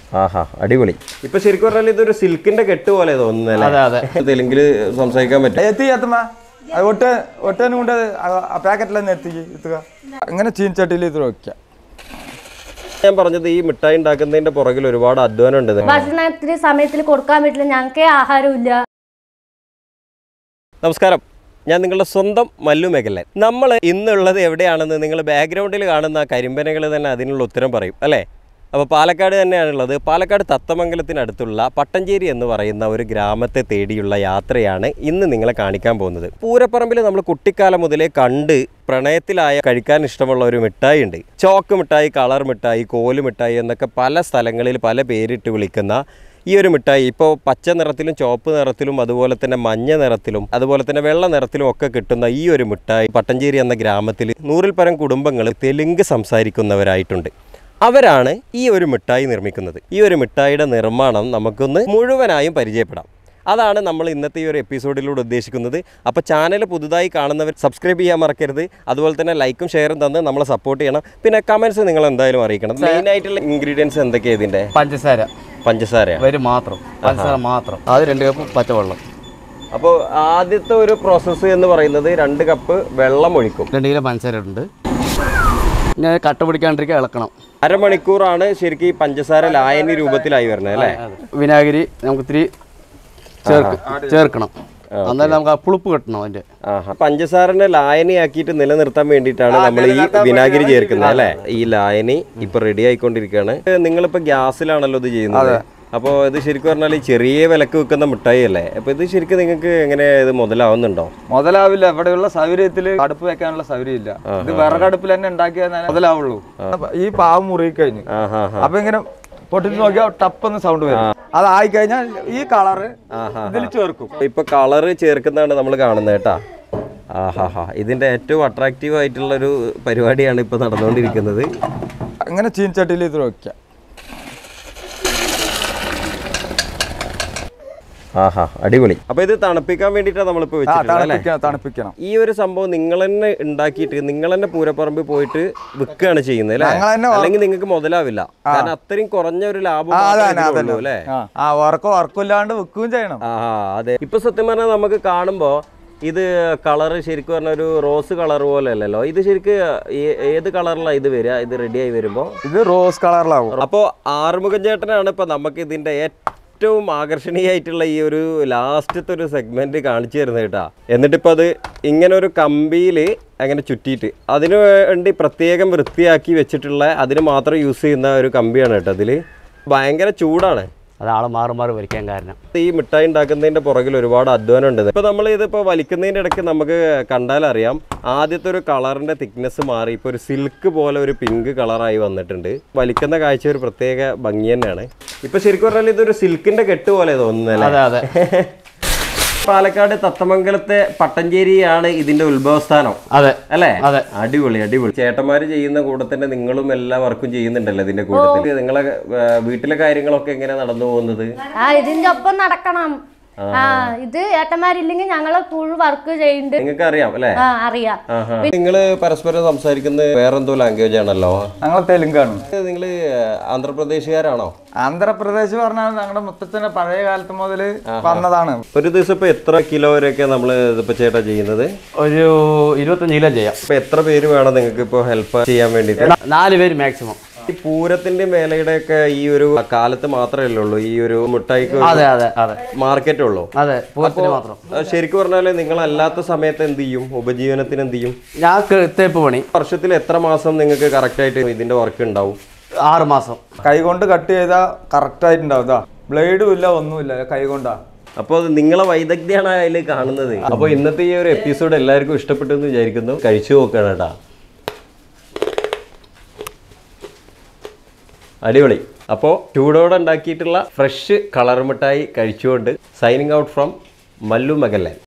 ആഹാ അടിപൊളി ഇപ്പൊ ശരിക്കും പറഞ്ഞാൽ ഇതൊരു സിൽക്കിന്റെ കെട്ട് പോലെ തോന്നുന്നല്ലേ അതെ അതെ തെലുങ്കിൽ സംസാരിക്കാൻ പറ്റും ಎತ್ತಿ ಎತ್ತಮ್ಮ ಅದು ಹೊಟ್ಟೆ ಹೊಟ್ಟೆನೂ ಉಂಟು ಆ ಪ್ಯಾಕೆಟ್ಲೆಲ್ಲ ಎತ್ತಿಗೆ ಇತ್ತುക അങ്ങനെ ചീൻചട്ടിയിൽ ഇത് വയ്ക്കുക ഞാൻ പറഞ്ഞത് ഈ മിഠായി ഉണ്ടാക്കുന്നതിന്റെ പുറകിൽ ഒരുപാട് അധ്വാനം ഉണ്ട് ഇതിന്. ഭക്ഷണത്തിന് സമയത്തിൽ കൊടുക്കാൻ പറ്റില്ല ഞങ്ങൾക്ക് ആഹാരമില്ല നമസ്കാരം ഞാൻ നിങ്ങളുടെ സ്വന്തം മല്ലു മേഖലൻ നമ്മൾ ഇന്നുള്ളത് എവിടെയാണെന്ന് നിങ്ങൾ ബാക്ക്ഗ്രൗണ്ടിൽ കാണുന്ന ആ കരിമ്പനകൾ തന്നെ അതിനുള്ള ഉത്തരം പറയും അല്ലേ അപ്പോൾ പാലക്കാട് തന്നെയാണുള്ളത് പാലക്കാട് തത്തമംഗലത്തിനടുത്തുള്ള പട്ടഞ്ചേരി എന്ന് പറയുന്ന ഒരു ഗ്രാമത്തെ തേടിയുള്ള യാത്രയാണ് ഇന്ന് നിങ്ങളെ കാണിക്കാൻ പോകുന്നത് പൂരപ്പറമ്പിൽ നമ്മൾ കുട്ടിക്കാലം മുതലേ കണ്ട് പ്രണയത്തിലായ കഴിക്കാൻ ഇഷ്ടമുള്ള ഒരു മിഠായി ഉണ്ട് ചോക്ക് മിഠായി കളർ മിഠായി കോല് മിഠായി എന്നൊക്കെ പല സ്ഥലങ്ങളിൽ പല പേരിട്ട് വിളിക്കുന്ന ഈ ഒരു മിഠായി ഇപ്പോൾ പച്ച നിറത്തിലും ചുവപ്പ് നിറത്തിലും അതുപോലെ തന്നെ മഞ്ഞ നിറത്തിലും അതുപോലെ തന്നെ വെള്ള നിറത്തിലും ഒക്കെ കിട്ടുന്ന ഈ ഒരു മിഠായി പട്ടഞ്ചേരി എന്ന ഗ്രാമത്തിൽ നൂറിൽ പരം കുടുംബങ്ങൾ തെലുങ്ക് സംസാരിക്കുന്നവരായിട്ടുണ്ട് അവരാണ് ഈ ഒരു മിഠായി നിർമ്മിക്കുന്നത് ഈ ഒരു മിഠായിയുടെ നിർമ്മാണം നമുക്കൊന്ന് മുഴുവനായും പരിചയപ്പെടാം അതാണ് നമ്മൾ ഇന്നത്തെ ഈ ഒരു എപ്പിസോഡിലൂടെ ഉദ്ദേശിക്കുന്നത് അപ്പോൾ ചാനൽ പുതുതായി കാണുന്നവർ സബ്സ്ക്രൈബ് ചെയ്യാൻ മറക്കരുത് അതുപോലെ തന്നെ ലൈക്കും ഷെയറും തന്ന് നമ്മളെ സപ്പോർട്ട് ചെയ്യണം പിന്നെ കമൻസ് നിങ്ങൾ എന്തായാലും അറിയിക്കണം മെയിൻ ആയിട്ടുള്ള ഇൻഗ്രീഡിയൻസ് എന്തൊക്കെയാണ് ഇതിൻ്റെ പഞ്ചസാര പഞ്ചസാരയാണ് വരും മാത്രം പഞ്ചസാര മാത്രം അത് രണ്ട് കപ്പ് പച്ചവെള്ളം അപ്പോൾ ആദ്യത്തെ ഒരു പ്രോസസ്സ് എന്ന് പറയുന്നത് രണ്ട് കപ്പ് വെള്ളം ഒഴിക്കും രണ്ട് കിലോ പഞ്ചസാര ഉണ്ട് ഇനി അത് കട്ട പിടിക്കാണ്ടിരിക്കാൻ ഇളക്കണം അരമണിക്കൂറാണ് ശരിക്കും ഈ പഞ്ചസാര ലായനി രൂപത്തിലായി വരുന്നത് അല്ലേ വിനാഗിരി നമുക്ക് ഇത്തിരി ചേർക്ക് ചേർക്കണം എന്നാലും നമുക്ക് ആ പുളിപ്പ് കിട്ടണം അതിൻ്റെ ആഹാ പഞ്ചസാരനെ ലായനിയാക്കിയിട്ട് നിലനിർത്താൻ വേണ്ടിയിട്ടാണ് നമ്മൾ ഈ വിനാഗിരി ചേർക്കുന്നത് അല്ലേ ഈ ലായനി ഇപ്പൊ റെഡി ആയിക്കൊണ്ടിരിക്കുകയാണ് നിങ്ങളിപ്പോ ഗ്യാസിലാണല്ലോ ഇത് ചെയ്യുന്നത് അപ്പോൾ ഇത് ശരിക്കും പറഞ്ഞാൽ ഈ ചെറിയ വിലക്ക് വെക്കുന്ന മിഠായി അല്ലേ അപ്പോൾ ഇത് ശരിക്കും നിങ്ങൾക്ക് എങ്ങനെ ഇത് മുതലാവുന്നുണ്ടോ മുതലാവില്ല ഇവിടെയുള്ള സൗകര്യത്തിൽ അടുപ്പ് വെക്കാനുള്ള സൗകര്യം ഇല്ല ഇത് വിറകടുപ്പിൽ തന്നെ ഉണ്ടാക്കിയാൽ മുതലാവുള്ളൂ ഈ പാവ് മുറുകി കഴിഞ്ഞു ആഹാ അപ്പൊ ഇങ്ങനെ പൊട്ടിച്ച് നോക്കിയാൽ ടപ്പെന്ന് സൗണ്ട് വരും അതായി കഴിഞ്ഞാൽ ഈ കളറ് ഇതിൽ ചേർക്കും ഇപ്പൊ കളറ് ചേർക്കുന്നതാണ് നമ്മൾ കാണുന്നത് കേട്ടാ ആഹാ ഇതിന്റെ ഏറ്റവും അട്രാക്റ്റീവ് ആയിട്ടുള്ള ഒരു പരിപാടിയാണ് ഇപ്പൊ നടന്നുകൊണ്ടിരിക്കുന്നത് അങ്ങനെ ചീൻചട്ടിയിൽ ഇത് വയ്ക്കുക ആഹാ അടിപൊളി അപ്പൊ ഇത് തണുപ്പിക്കാൻ വേണ്ടിയിട്ടാണ് നമ്മളിപ്പോ ആ വെച്ചിട്ടുള്ളത് അല്ലേ തണുപ്പിക്കണം തണുപ്പിക്കണം ഈ ഒരു സംഭവം നിങ്ങൾ തന്നെ ഉണ്ടാക്കിയിട്ട് നിങ്ങൾ തന്നെ പൂരപ്പറമ്പിൽ പോയിട്ട് വിൽക്കുകയാണ് ചെയ്യുന്നത് അല്ലേ ഞങ്ങൾ തന്നെ അല്ലെങ്കിൽ നിങ്ങൾക്ക് മുതലാവില്ല കാരണം അത്രയും കുറഞ്ഞ ഒരു ലാഭം ആ മാത്രമേ അതന്നെ ഇതിനുള്ളൂ, അതന്നെ അല്ലേ ആ, ആ ഉറക്കം ഉറക്കമില്ലാണ്ട് വെക്കുകയും ചെയ്യണം ആ അതെ ഇപ്പൊ സത്യം പറഞ്ഞാൽ നമുക്ക് കാണുമ്പോ ഇത് കളറ് ശരിക്കും പറഞ്ഞ ഒരു റോസ് കളർ പോലെ അല്ലല്ലോ ഇത് ശരിക്ക് ഏ- ഏത് കളറിലാണ് ഇത് വരിക ഇത് റെഡി ആയി വരുമ്പോ ഇത് റോസ് കളറിലാവും അപ്പോൾ ആറുമുഖം ചേട്ടനാണ് ഇപ്പൊ നമുക്ക് ഇതിന്റെ ഏറ്റവും ആകർഷണീയമായിട്ടുള്ള ഈ ഒരു ലാസ്റ്റത്തെ ഒരു സെഗ്മെന്റ് കാണിച്ചു തരുന്നത് കേട്ടാ എന്നിട്ടിപ്പോൾ അത് ഇങ്ങനെ ഒരു കമ്പിയിൽ അങ്ങനെ ചുറ്റിയിട്ട് അതിന് വേണ്ടി പ്രത്യേകം വൃത്തിയാക്കി വെച്ചിട്ടുള്ള അതിന് മാത്രം യൂസ് ചെയ്യുന്ന ഒരു കമ്പിയാണ് കേട്ടോ അതിൽ ഭയങ്കര ചൂടാണ് അത് ആളെ മാറി മാറി വരയ്ക്കാൻ കാരണം ഈ മിഠായി ഉണ്ടാക്കുന്നതിന്റെ പുറകിൽ ഒരുപാട് അധ്വാനം ഉണ്ട് ഇപ്പൊ നമ്മൾ ഇതിപ്പോ വലിക്കുന്നതിന്റെ ഇടയ്ക്ക് നമുക്ക് കണ്ടാൽ അറിയാം ആദ്യത്തെ ഒരു കളറിന്റെ തിക്നെസ് മാറി ഇപ്പൊ ഒരു സിൽക്ക് പോലെ ഒരു പിങ്ക് കളറായി വന്നിട്ടുണ്ട് വലിക്കുന്ന കാഴ്ച ഒരു പ്രത്യേക ഭംഗി തന്നെയാണ് ഇപ്പൊ ശരിക്കും പറഞ്ഞാൽ ഇതൊരു സിൽക്കിന്റെ കെട്ട് പോലെ തോന്നുന്നല്ലേ അതെ അതെ പാലക്കാട് തത്തമംഗലത്തെ പട്ടഞ്ചേരിയാണ് ഇതിന്റെ ഉത്ഭവസ്ഥാനം അതെ അല്ലേ അതെ. അടിപൊളി അടിപൊളി ചേട്ടന്മാര് ചെയ്യുന്ന കൂടെ തന്നെ നിങ്ങളും എല്ലാ വർക്കും ചെയ്യുന്നുണ്ടല്ലോ ഇതിന്റെ കൂട്ടത്തിൽ നിങ്ങളെ ഏ, വീട്ടിലെ കാര്യങ്ങളൊക്കെ എങ്ങനെ നടന്നു പോകുന്നത് ആ ഇതിന്റെ ഒപ്പം നടക്കണം ആ ഇത് ഏട്ടന്മാരില്ലെങ്കിൽ ഞങ്ങള് ഫുൾ വർക്ക് ചെയ്യുന്നുണ്ട് നിങ്ങൾക്ക് അറിയാം അല്ലേ ആ അറിയാം നിങ്ങള് പരസ്പരം സംസാരിക്കുന്നത് വേറെന്തോ ലാംഗ്വേജ് ആണല്ലോ ഞങ്ങൾ തെലുങ്കാണ് നിങ്ങള് ആന്ധ്രാപ്രദേശുകാരാണോ ആന്ധ്രാപ്രദേശ് പറഞ്ഞാൽ ഞങ്ങളുടെ മുത്തച്ഛന്റെ പഴയ കാലത്ത് മുതൽ വന്നതാണ് ഒരു ദിവസം ഇപ്പൊ എത്ര കിലോ വരെയൊക്കെ നമ്മൾ ഇതിപ്പോ ചേട്ടാ ചെയ്യുന്നത് ഒരു ഇരുപത്തഞ്ച് കിലോ ചെയ്യാം ഇപ്പൊ എത്ര പേര് വേണം നിങ്ങൾക്ക് ഇപ്പൊ ഹെൽപ്പ് ചെയ്യാൻ വേണ്ടിട്ട് നാ- നാല് പേര് മാക്സിമം ഈ പൂരത്തിന്റെ മേലയുടെ ഒക്കെ ഈ ഒരു കാലത്ത് മാത്രമേ ഉള്ളൂ ഈ ഒരു മിഠായിക്ക് അതെ അതെ അതെ മാർക്കറ്റ് ഉള്ളൂ അതെ പൂരത്തിന് മാത്രം ആ, ശരിക്കും പറഞ്ഞാല് നിങ്ങൾ അല്ലാത്ത സമയത്ത് എന്ത് ചെയ്യും ഉപജീവനത്തിന് എന്ത് ചെയ്യും ഞാൻ തേപ്പ് പണി വർഷത്തിൽ എത്ര മാസം നിങ്ങൾക്ക് കറക്റ്റ് ആയിട്ട് ഇതിന്റെ വർക്ക് ഉണ്ടാവും ആറ് മാസം കൈ കൊണ്ട് കട്ട് ചെയ്താൽ കറക്റ്റ് ആയിട്ടുണ്ടാവും ഇതാ ബ്ലേഡും ഇല്ല ഒന്നുമില്ല കൈ കൊണ്ടാ അപ്പോൾ നിങ്ങളെ വൈദഗ്ധ്യമാണ് അതിൽ കാണുന്നത് അപ്പോൾ ഇന്നത്തെ ഈ ഒരു എപ്പിസോഡ് എല്ലാവർക്കും ഇഷ്ടപ്പെട്ടു എന്ന് വിചാരിക്കുന്നു കഴിച്ചു നോക്കണം കേട്ടാ അടിപൊളി അപ്പോൾ ചൂടോടെ ഉണ്ടാക്കിയിട്ടുള്ള ഫ്രഷ് കളർ മിഠായി കഴിച്ചുകൊണ്ട് സൈനിങ് ഔട്ട് ഫ്രം മല്ലു മകല്ലൻ